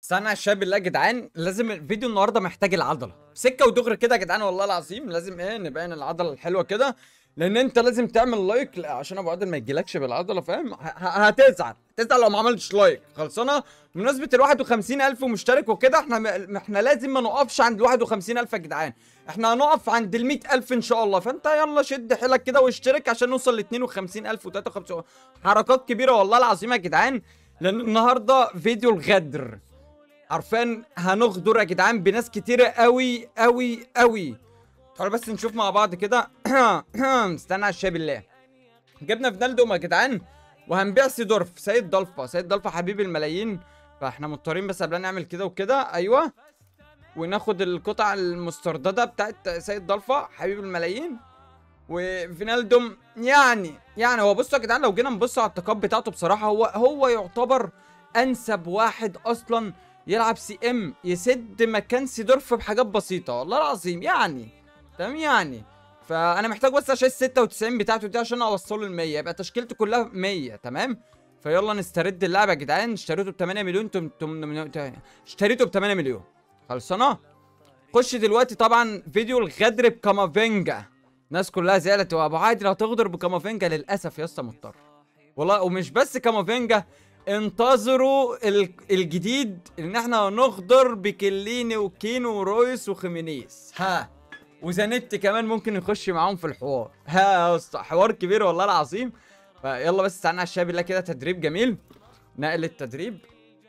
استنى يا شباب بالله يا جدعان لازم الفيديو النهارده محتاج العضله سكه ودغري كده يا جدعان والله العظيم لازم ايه نبين العضله الحلوه كده لان انت لازم تعمل لايك لا، عشان ابو عادل ما يجيلكش بالعضله فاهم ه- ه- هتزعل هتزعل لو ما عملتش لايك خلصانه بمناسبه ال 51000 مشترك وكده احنا م- احنا لازم ما نقفش عند ال 51000 يا جدعان احنا هنقف عند ال 100000 ان شاء الله فانت يلا شد حيلك كده واشترك عشان نوصل ل 52000 و 53 حركات كبيره والله العظيم يا جدعان لان النهارده فيديو الغدر عارفين هنغدر يا جدعان بناس كتيرة قوي قوي قوي تعالوا بس نشوف مع بعض كده استنى على الشاي بالله جبنا فينالدوم يا جدعان وهنبيع سيدورف سيد ضلفة سيد ضلفة حبيب الملايين فاحنا مضطرين بس قبل نعمل كده وكده ايوه وناخد القطع المسترددة بتاعت سيد ضلفة حبيب الملايين وفينالدوم يعني يعني هو بصوا يا جدعان لو جينا نبص على التقاب بتاعته بصراحة هو هو يعتبر انسب واحد اصلا يلعب سي ام يسد مكان سيدورف بحاجات بسيطه والله العظيم يعني تمام يعني فانا محتاج بس عشان ال 96 بتاعته دي عشان اوصله ل 100 يبقى تشكيلته كلها 100 تمام فيلا نسترد اللعبه يا جدعان اشتريته ب 8 مليون تم تم تم اشتريته ب 8 مليون خلصانه خش دلوقتي طبعا فيديو الغدر بكامافينجا الناس كلها زعلت وابو عادل هتغدر بكامافينجا للاسف يا اسطى مضطر والله ومش بس كامافينجا انتظروا ال- الجديد ان احنا هنغدر بكليني وكينو ورويس وخيمينيز ها وزانيتي كمان ممكن يخش معاهم في الحوار ها يا اسطى حوار كبير والله العظيم فيلا بس استنى على الشباب الله كده تدريب جميل نقل التدريب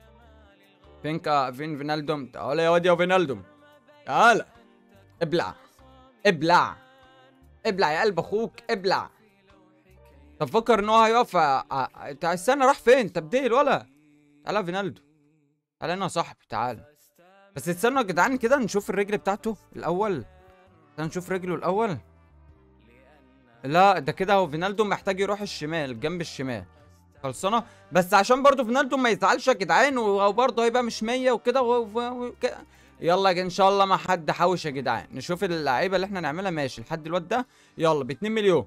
فين كا فين فينالدوم تعالى يا واد يا فينالدوم تعالى ابلع ابلع ابلع يا قلب اخوك ابلع طب فكر ان هو هيقف ع- ع- انت استنى راح فين تبديل ولا تعالى يا فينالدو تعالى هنا يا صاحبي تعالى بس استنوا يا جدعان كده نشوف الرجل بتاعته الاول تعالى نشوف رجله الاول لا ده كده هو فينالدو محتاج يروح الشمال جنب الشمال خلصانه بس عشان برضه فينالدو ما يزعلش يا جدعان وهو برضه هيبقى مش 100 وكده و- و- وكده. يلا يا جدعان، ان شاء الله ما حد حوش يا جدعان نشوف اللعيبه اللي احنا نعملها ماشي لحد الواد ده يلا ب 2 مليون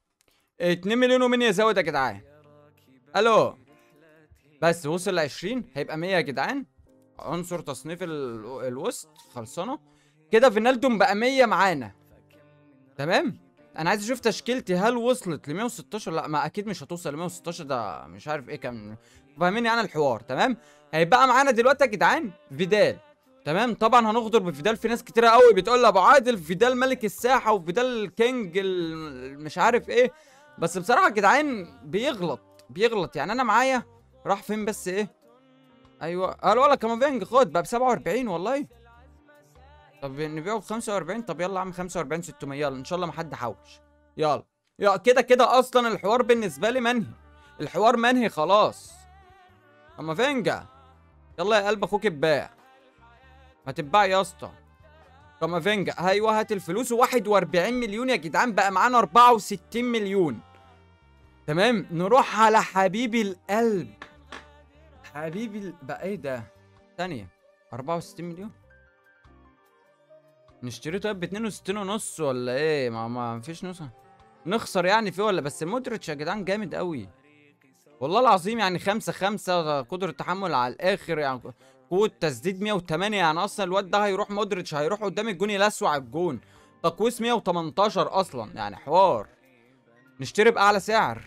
2 مليون ومين يزود يا جدعان الو بس وصل ل 20 هيبقى 100 يا جدعان عنصر تصنيف ال- الوسط خلصانه كده فينالدوم بقى 100 معانا تمام انا عايز اشوف تشكيلتي هل وصلت ل 116 لا ما اكيد مش هتوصل ل 116 ده مش عارف ايه كان فاهمين يعني الحوار تمام هيبقى معانا دلوقتي يا جدعان فيدال تمام طبعا هنغدر بفيدال في ناس كتيره قوي بتقول لي ابو عادل فيدال ملك الساحه وفيدال كينج ال- مش عارف ايه بس بصراحه يا جدعان بيغلط بيغلط يعني انا معايا راح فين بس ايه ايوه قال ولا كامافينج خد بقى ب 47 والله طب نبيعه ب 45 طب يلا يا عم 45 600 يلا ان شاء الله ما حد حوش يلا يا كده كده اصلا الحوار بالنسبه لي منهي الحوار منهي خلاص كامافينجا يلا يا قلب اخوك اتباع ما تتباع يا اسطى كامافينجا ايوه هات الفلوس 41 مليون يا جدعان بقى معانا 64 مليون تمام نروح على حبيبي القلب حبيبي ال... بقى ايه ده ثانية 64 مليون نشتريه طيب ب 62 ونص ولا ايه ما ما فيش نص نخسر يعني فيه ولا بس مودريتش يا جدعان جامد قوي والله العظيم يعني خمسة خمسة قدرة تحمل على الآخر يعني قوة تسديد 108 يعني أصلا الواد ده هيروح مودريتش هيروح قدام الجون يلسع على الجون تقويس 118 أصلا يعني حوار نشتري بأعلى سعر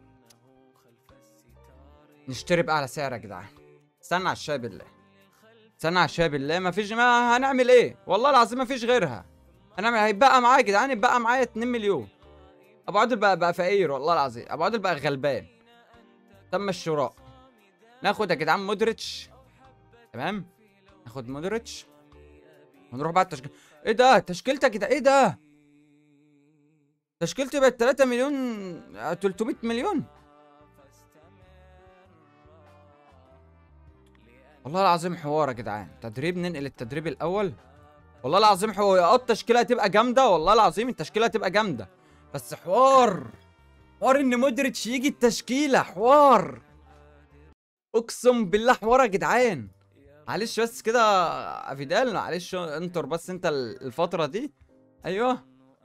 نشتري بأعلى سعر يا جدعان استنى على الشاي بالله استنى على الشاي بالله مفيش ما هنعمل ايه والله العظيم مفيش غيرها هنعمل هيبقى معايا يا جدعان يبقى معايا 2 مليون ابو عادل بقى بقى فقير والله العظيم ابو عادل بقى غلبان تم الشراء ناخد يا جدعان مودريتش تمام ناخد مودريتش ونروح بقى التشكيل ايه ده تشكيلتك كده ايه ده تشكيلتي بقت 3 مليون آه، 300 مليون والله العظيم حوار يا جدعان تدريب ننقل التدريب الاول والله العظيم حوار اه التشكيله هتبقى جامده والله العظيم التشكيله هتبقى جامده بس حوار حوار ان مودريتش يجي التشكيله حوار اقسم بالله حوار يا جدعان معلش بس كده يا فيدال معلش انطر بس انت ال- الفتره دي ايوه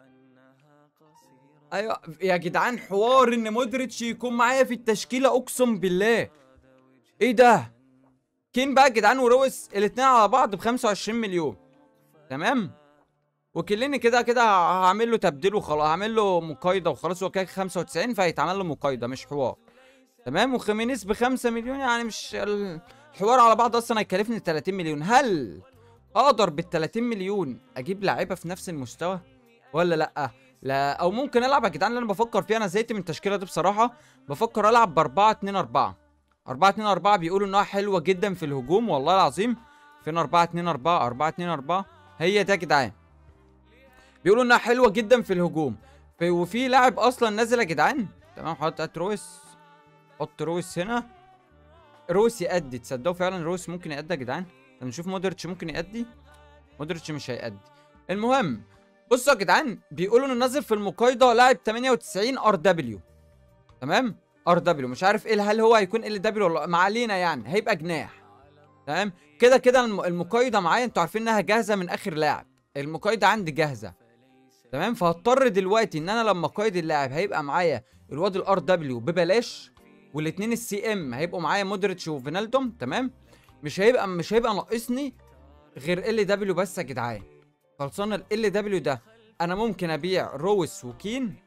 ايوه يا جدعان حوار ان مودريتش يكون معايا في التشكيله اقسم بالله ايه ده كين بقى يا جدعان ورويس الاتنين على بعض ب 25 مليون تمام وكليني كده كده هعمل له تبديل وخلاص هعمل له مقايضه وخلاص هو كده 95 فهيتعمل له مقايضه مش حوار تمام وخيمينيز ب 5 مليون يعني مش الحوار على بعض اصلا هيكلفني 30 مليون هل اقدر بال 30 مليون اجيب لعيبه في نفس المستوى ولا لا لا او ممكن العب يا جدعان اللي انا بفكر فيه انا زهقت من التشكيله دي بصراحه بفكر العب ب 4 2 4 4 2 4 بيقولوا انها حلوه جدا في الهجوم والله العظيم فين 4 2 4 4 2 4 هي ده يا جدعان بيقولوا انها حلوه جدا في الهجوم في وفي لاعب اصلا نازل يا جدعان تمام حط رويس حط رويس هنا رويس يأدي تصدقوا فعلا رويس ممكن يأدي يا جدعان طب نشوف مودريتش ممكن يأدي مودريتش مش هيأدي المهم بصوا يا جدعان بيقولوا انه نازل في المقايضه لاعب 98 ار دبليو تمام ار دبليو مش عارف ايه هل هو هيكون ال دبليو ولا ما علينا يعني هيبقى جناح تمام كده كده الم- المقايضه معايا انتوا عارفين انها جاهزه من اخر لاعب المقايضه عندي جاهزه تمام فهضطر دلوقتي ان انا لما قايد اللاعب هيبقى معايا الواد الار دبليو ببلاش والاثنين السي ام هيبقوا معايا مودريتش وفينالدوم تمام مش هيبقى مش هيبقى ناقصني غير ال دبليو بس يا جدعان خلصان ال دبليو ده انا ممكن ابيع رويس وكين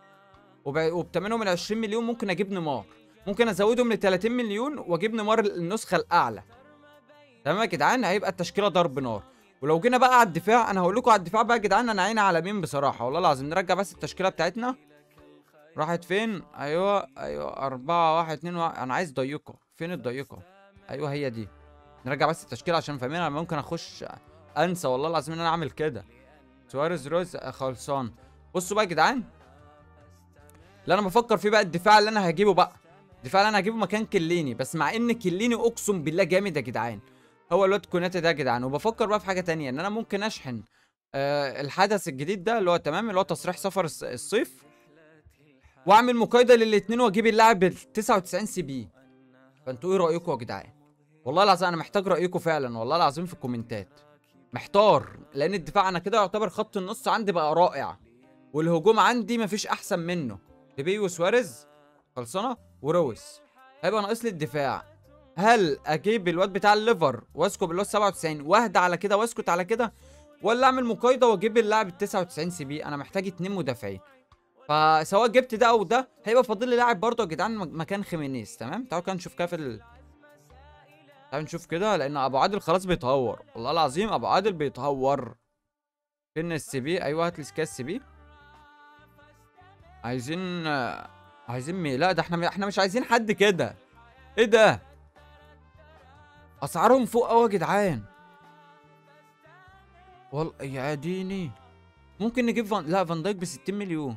وب- وبتمنهم من 20 مليون ممكن اجيب نيمار ممكن ازودهم ل 30 مليون واجيب نيمار النسخه الاعلى تمام يا جدعان هيبقى التشكيله ضرب نار ولو جينا بقى على الدفاع انا هقول لكم على الدفاع بقى يا جدعان انا عيني على مين بصراحه والله العظيم نرجع بس التشكيله بتاعتنا راحت فين ايوه ايوه أربعة واحد اتنين واحد. انا عايز ضيقه فين الضيقه ايوه هي دي نرجع بس التشكيله عشان فاهمين انا ممكن اخش انسى والله العظيم ان انا اعمل كده سواريز روز خلصان بصوا بقى يا جدعان اللي انا بفكر فيه بقى الدفاع اللي انا هجيبه بقى الدفاع اللي انا هجيبه مكان كليني بس مع ان كليني اقسم بالله جامد يا جدعان هو الواد كوناتي ده يا جدعان وبفكر بقى في حاجه تانية ان انا ممكن اشحن آه الحدث الجديد ده اللي هو تمام اللي هو تصريح سفر الص- الصيف واعمل مقايضه للاثنين واجيب اللاعب بال 99 سي بي فانتوا ايه رايكم يا جدعان والله العظيم انا محتاج رايكم فعلا والله العظيم في الكومنتات محتار لان الدفاع انا كده يعتبر خط النص عندي بقى رائع والهجوم عندي مفيش احسن منه بيبي وسواريز خلصانه ورويس هيبقى ناقص لي الدفاع هل اجيب الواد بتاع الليفر واسكت اللي هو 97 واهدى على كده واسكت على كده ولا اعمل مقايضه واجيب اللاعب ال 99 سي بي انا محتاج اتنين مدافعين فسواء جبت ده او ده هيبقى فاضل لي لاعب برضه يا جدعان مك- مكان خيمينيز تمام تعالوا كده نشوف كده في ال... تعالوا نشوف كده لان ابو عادل خلاص بيتهور والله العظيم ابو عادل بيتهور فين السي بي ايوه هات لي سكاي السي بي عايزين آه، عايزين مي لا ده احنا احنا مش عايزين حد كده ايه ده اسعارهم فوق قوي يا جدعان والله يا ديني ممكن نجيب فان لا فان دايك ب 60 مليون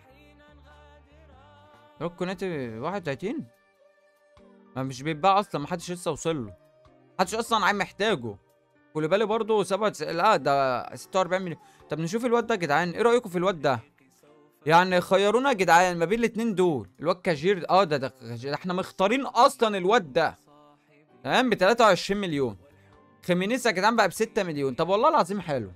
روك كوناتي 31 ما مش بيتباع اصلا ما حدش لسه وصل له محدش اصلا عم محتاجه كوليبالي برضه 97 لا ده 46 مليون طب نشوف الواد ده يا جدعان ايه رايكم في الواد ده يعني خيرونا يا جدعان ما بين الاتنين دول الواد كاجير اه ده ده كاجير. احنا مختارين اصلا الواد ده تمام ب 23 مليون خيمينيز يا جدعان بقى ب 6 مليون طب والله العظيم حلو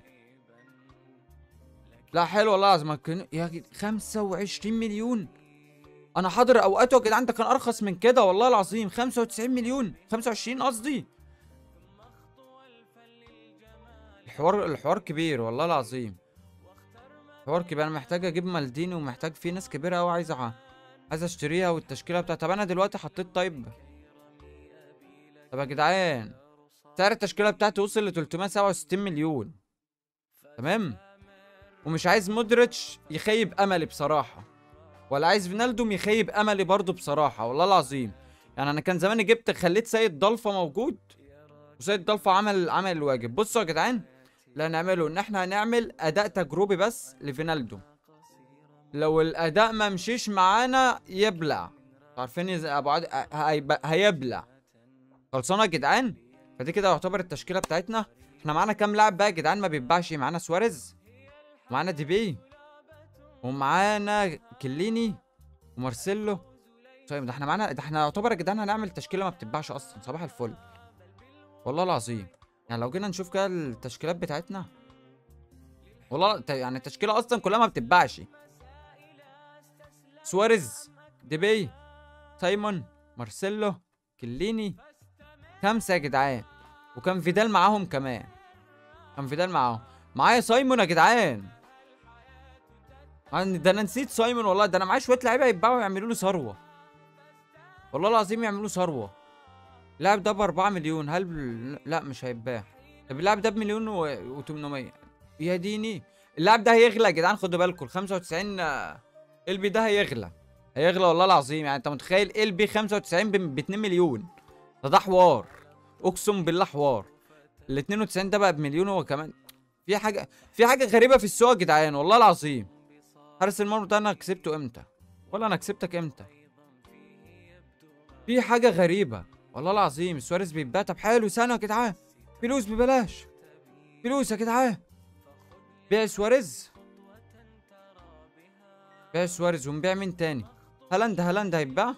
لا حلو والله العظيم كان يا جد 25 مليون انا حاضر اوقاته يا جدعان ده كان ارخص من كده والله العظيم 95 مليون 25 قصدي الحوار الحوار كبير والله العظيم حوار كبير انا محتاج اجيب مالديني ومحتاج في ناس كبيره قوي عايز أع- عايز اشتريها والتشكيله بتاعتها طب انا دلوقتي حطيت طيب طب يا جدعان سعر التشكيله بتاعتي وصل ل 367 مليون تمام ومش عايز مودريتش يخيب املي بصراحه ولا عايز فينالدوم يخيب املي برضو بصراحه والله العظيم يعني انا كان زماني جبت خليت سيد ضلفه موجود وسيد ضلفه عمل عمل الواجب بصوا يا جدعان اللي هنعمله ان احنا هنعمل اداء تجربي بس لفينالدوم لو الاداء ما مشيش معانا يبلع عارفين يز- ابو عاد هيب- هيبلع خلصانه يا جدعان فدي كده يعتبر التشكيله بتاعتنا احنا معانا كام لاعب بقى يا جدعان ما بيتباعش معانا سواريز ومعانا ديبي ومعانا كليني ومارسيلو طيب ده احنا معانا ده احنا يعتبر يا جدعان هنعمل تشكيله ما بتتباعش اصلا صباح الفل والله العظيم يعني لو جينا نشوف كده التشكيلات بتاعتنا والله ت- يعني التشكيله اصلا كلها ما بتتباعش سواريز ديبي سايمون مارسيلو كليني خمسة يا جدعان وكان فيدال معاهم كمان كان فيدال معاهم معايا سايمون يا جدعان عن- ده انا نسيت سايمون والله ده انا معايا شويه لعيبه يتباعوا يعملوا له ثروه والله العظيم يعملوا ثروه اللاعب ده ب 4 مليون هل لا مش هيتباع طب اللاعب ده بمليون و 800 يا ديني اللاعب ده هيغلى يا جدعان خدوا بالكم ال 95 ال بي ده هيغلى هيغلى والله العظيم يعني انت متخيل ال بي 95 ب 2 مليون ده ده حوار اقسم بالله حوار ال 92 ده بقى بمليون هو كمان في حاجه في حاجه غريبه في السوق يا جدعان والله العظيم حارس المرمى ده انا كسبته امتى ولا انا كسبتك امتى في حاجه غريبه والله العظيم سواريز بيتباع طب حلو سنه يا جدعان فلوس ببلاش فلوس يا جدعان بيع سواريز بيع سواريز ونبيع مين تاني هالاند هالاند هيتباع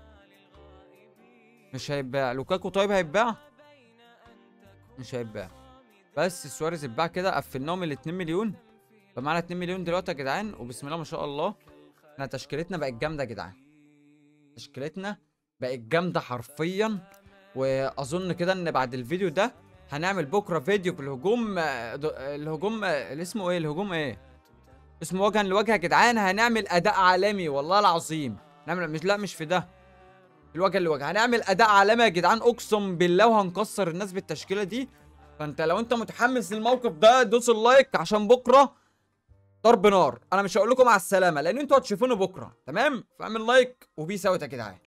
مش هيتباع لوكاكو طيب هيتباع مش هيتباع بس سواريز اتباع كده قفلناهم ال 2 مليون فمعانا 2 مليون دلوقتي يا جدعان وبسم الله ما شاء الله احنا تشكيلتنا بقت جامده يا جدعان تشكيلتنا بقت جامده حرفيا واظن كده ان بعد الفيديو ده هنعمل بكره فيديو في الهجوم آه، د- آه، الهجوم آه، اللي اسمه ايه الهجوم ايه اسمه وجها لوجه يا جدعان هنعمل اداء عالمي والله العظيم نعمل مش لا مش في ده الوجه لوجه هنعمل اداء عالمي يا جدعان اقسم بالله وهنكسر الناس بالتشكيله دي فانت لو انت متحمس للموقف ده دوس اللايك عشان بكره ضرب نار انا مش هقول لكم على السلامه لان انتوا هتشوفوني بكره تمام فاعمل لايك وبيس اوت يا جدعان